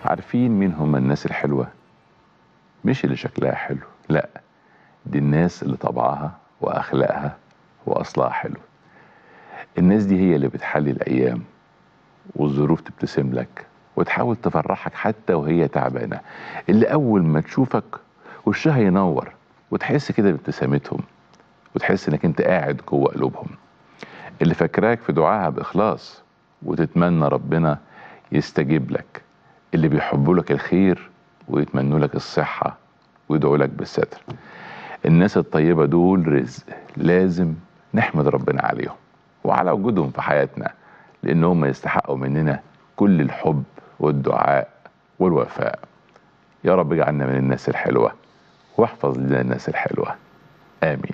عارفين مين هم الناس الحلوة مش اللي شكلها حلو لا دي الناس اللي طبعها وأخلاقها وأصلها حلو الناس دي هي اللي بتحلي الأيام والظروف تبتسم لك وتحاول تفرحك حتى وهي تعبانة اللي أول ما تشوفك وشها ينور وتحس كده بابتسامتهم وتحس انك انت قاعد جوه قلوبهم اللي فاكراك في دعاها بإخلاص وتتمنى ربنا يستجيب لك اللي بيحبوا لك الخير ويتمنوا لك الصحة ويدعوا لك بالستر الناس الطيبة دول رزق لازم نحمد ربنا عليهم وعلى وجودهم في حياتنا لأن هم يستحقوا مننا كل الحب والدعاء والوفاء يا رب اجعلنا من الناس الحلوة واحفظ لنا الناس الحلوة آمين